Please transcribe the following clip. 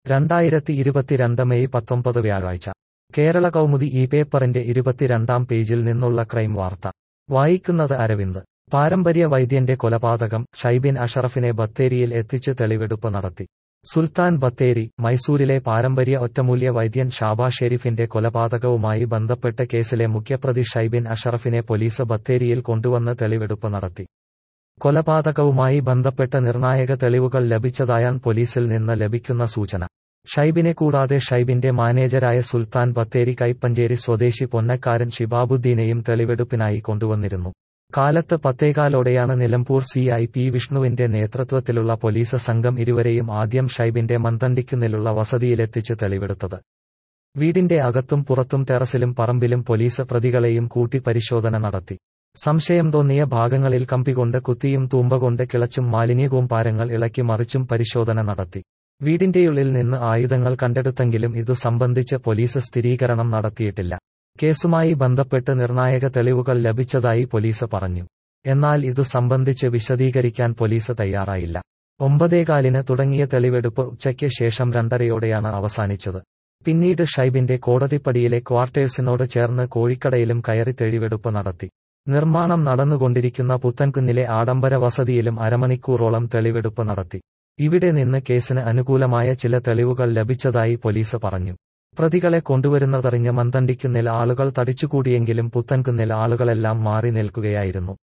രണ്ടായിരത്തി ഇരുപത്തിരണ്ട് മെയ് പത്തൊമ്പത് വ്യാഴാഴ്ച കേരള കൗമുദി ഈ പേപ്പറിന്റെ ഇരുപത്തിരണ്ടാം പേജിൽ നിന്നുള്ള ക്രൈം വാർത്ത വായിക്കുന്നത് അരവിന്ദ് പാരമ്പര്യ വൈദ്യന്റെ കൊലപാതകം ഷൈബിൻ അഷറഫിനെ ബത്തേരിയിൽ എത്തിച്ച് തെളിവെടുപ്പ് നടത്തി സുൽത്താൻ ബത്തേരി മൈസൂരിലെ പാരമ്പര്യ ഒറ്റമൂല്യ വൈദ്യൻ ഷാബാ ഷെരീഫിന്റെ കൊലപാതകവുമായി ബന്ധപ്പെട്ട കേസിലെ മുഖ്യപ്രതി ഷൈബിൻ അഷറഫിനെ പോലീസ് ബത്തേരിയിൽ കൊണ്ടുവന്ന് തെളിവെടുപ്പ് നടത്തി കൊലപാതകവുമായി ബന്ധപ്പെട്ട നിർണായക തെളിവുകൾ ലഭിച്ചതായാണ് പോലീസിൽ നിന്ന് ലഭിക്കുന്ന സൂചന ഷൈബിനെ കൂടാതെ ഷൈബിന്റെ മാനേജരായ സുൽത്താൻ ബത്തേരി കൈപ്പഞ്ചേരി സ്വദേശി പൊന്നക്കാരൻ ഷിബാബുദ്ദീനെയും തെളിവെടുപ്പിനായി കൊണ്ടുവന്നിരുന്നു കാലത്ത് പത്തേകാലോടെയാണ് നിലമ്പൂർ സി ഐ പി വിഷ്ണുവിന്റെ നേതൃത്വത്തിലുള്ള പോലീസ് സംഘം ഇരുവരെയും ആദ്യം ഷൈബിന്റെ മന്തണ്ടിക്കുന്നിലുള്ള വസതിയിലെത്തിച്ച് തെളിവെടുത്തത് വീടിന്റെ അകത്തും പുറത്തും ടെറസിലും പറമ്പിലും പോലീസ് പ്രതികളെയും കൂട്ടി പരിശോധന നടത്തി സംശയം തോന്നിയ ഭാഗങ്ങളിൽ കമ്പികൊണ്ട് കുത്തിയും തൂമ്പകൊണ്ട് കിളച്ചും മാലിന്യകൂമ്പാരങ്ങൾ ഇളക്കി മറിച്ചും പരിശോധന നടത്തി വീടിന്റെയുള്ളിൽ നിന്ന് ആയുധങ്ങൾ കണ്ടെടുത്തെങ്കിലും ഇതു സംബന്ധിച്ച് പോലീസ് സ്ഥിരീകരണം നടത്തിയിട്ടില്ല കേസുമായി ബന്ധപ്പെട്ട് നിർണായക തെളിവുകൾ ലഭിച്ചതായി പോലീസ് പറഞ്ഞു എന്നാൽ ഇതു സംബന്ധിച്ച് വിശദീകരിക്കാൻ പോലീസ് തയ്യാറായില്ല ഒമ്പതേകാലിന് തുടങ്ങിയ തെളിവെടുപ്പ് ഉച്ചയ്ക്ക് ശേഷം രണ്ടരയോടെയാണ് അവസാനിച്ചത് പിന്നീട് ഷൈബിന്റെ കോടതിപ്പടിയിലെ ക്വാർട്ടേഴ്സിനോട് ചേർന്ന് കോഴിക്കടയിലും കയറി തെളിവെടുപ്പ് നടത്തി നിർമ്മാണം നടന്നുകൊണ്ടിരിക്കുന്ന പുത്തൻകുന്നിലെ ആഡംബര വസതിയിലും അരമണിക്കൂറോളം തെളിവെടുപ്പ് നടത്തി ഇവിടെ നിന്ന് കേസിന് അനുകൂലമായ ചില തെളിവുകൾ ലഭിച്ചതായി പോലീസ് പറഞ്ഞു പ്രതികളെ കൊണ്ടുവരുന്നതറിഞ്ഞ് മന്തണ്ടിക്കുന്നിൽ ആളുകൾ തടിച്ചുകൂടിയെങ്കിലും പുത്തൻകുന്നിൽ ആളുകളെല്ലാം മാറി നിൽക്കുകയായിരുന്നു